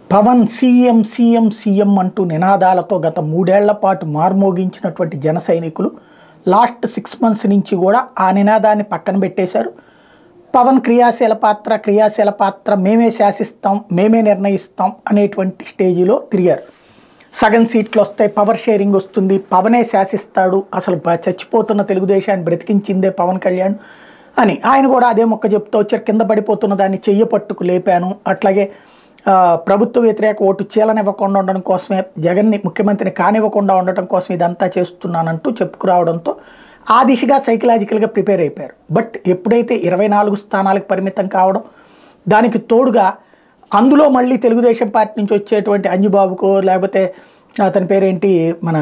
Pawan CM CM CM అంటూ నినాదాలతో గత మూడేళ్ల పాటు మార్మోగించినటువంటి జన సైనికులు లాస్ట్ సిక్స్ మంత్స్ నుంచి కూడా ఆ నినాదాన్ని పక్కన పెట్టేశారు పవన్ క్రియాశీల పాత్ర క్రియాశీల పాత్ర మేమే శాసిస్తాం మేమే నిర్ణయిస్తాం అనేటువంటి స్టేజిలో తిరిగారు సగం సీట్లు వస్తాయి పవర్ షేరింగ్ వస్తుంది పవనే శాసిస్తాడు అసలు ప- చచ్చిపోతున్న తెలుగుదేశాన్ని బ్రతికించిందే పవన్ కళ్యాణ్ అని ఆయన కూడా అదే మొక్క చెప్తూ వచ్చారు కింద పడిపోతున్న దాన్ని చెయ్యి పట్టుకు లేపాను అట్లాగే ఆ, ప్రభుత్వ వ్యతిరేక ఓటు చీలనివ్వకుండా ఉండడం కోసమే జగన్ని ముఖ్యమంత్రిని కానివ్వకుండా ఉండటం కోసం ఇదంతా చేస్తున్నానంటూ చెప్పుకురావడంతో ఆ దిశగా సైకలాజికల్గా ప్రిపేర్ అయిపోయారు బట్ ఎప్పుడైతే ఇరవై నాలుగు స్థానాలకు పరిమితం కావడం దానికి తోడుగా అందులో మళ్ళీ తెలుగుదేశం పార్టీ నుంచి వచ్చేటువంటి అంజుబాబుకో లేకపోతే అతని పేరేంటి మన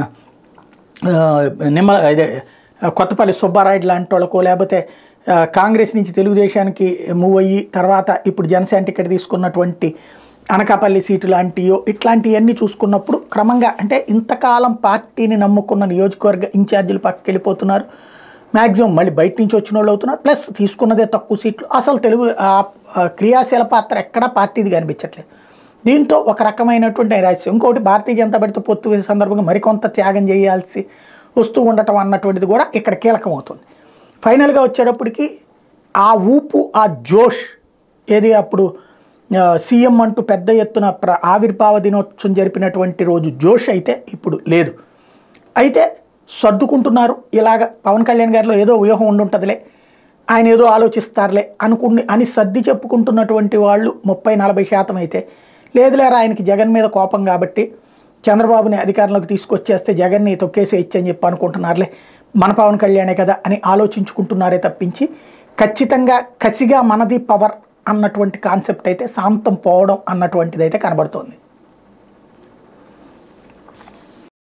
ఆ, నిమ్మ ఇదే కొత్తపల్లి సుబ్బారాయుడు లాంటి వాళ్ళకో లేకపోతే ఆ, కాంగ్రెస్ నుంచి తెలుగుదేశానికి మూవ్ అయ్యి తర్వాత ఇప్పుడు జనసేన టికెట్ తీసుకున్నటువంటి అనకాపల్లి సీటు లాంటియో ఇట్లాంటివన్నీ చూసుకున్నప్పుడు క్రమంగా అంటే ఇంతకాలం పార్టీని నమ్ముకున్న నియోజకవర్గ ఇన్ఛార్జీలు పక్కకి వెళ్ళిపోతున్నారు మ్యాక్సిమం మళ్ళీ బయట నుంచి వచ్చిన వాళ్ళు అవుతున్నారు ప్లస్ తీసుకున్నదే తక్కువ సీట్లు అసలు తెలుగు ఆ, ఆ, క్రియాశీల పాత్ర ఎక్కడా పార్టీది కనిపించట్లేదు దీంతో ఒక రకమైనటువంటి నైరాశ్యం ఇంకోటి భారతీయ జనతా పార్టీతో పొత్తు సందర్భంగా మరికొంత త్యాగం చేయాల్సి వస్తూ ఉండటం అన్నటువంటిది కూడా ఇక్కడ కీలకం అవుతుంది ఫైనల్గా వచ్చేటప్పటికి ఆ ఊపు ఆ జోష్ ఏది అప్పుడు ఆ, సీఎం అంటూ పెద్ద ఎత్తున ప్ర ఆవిర్భావ దినోత్సవం జరిపినటువంటి రోజు జోష్ అయితే ఇప్పుడు లేదు అయితే సర్దుకుంటున్నారు ఇలాగ పవన్ కళ్యాణ్ గారిలో ఏదో వ్యూహం ఉండుంటుందిలే ఆయన ఏదో ఆలోచిస్తారులే అనుకుని అని సర్ది చెప్పుకుంటున్నటువంటి వాళ్ళు ముప్పై నలభై శాతం అయితే లేదులేరా ఆయనకి జగన్ మీద కోపం కాబట్టి చంద్రబాబుని అధికారంలోకి తీసుకొచ్చేస్తే జగన్ని తొక్కేసే ఇచ్చని చెప్పి అనుకుంటున్నారులే మన పవన్ కళ్యాణే కదా అని ఆలోచించుకుంటున్నారే తప్పించి ఖచ్చితంగా కసిగా మనది పవర్ అన్నటువంటి కాన్సెప్ట్ అయితే శాంతం పోవడం అన్నటువంటిది అయితే కనబడుతోంది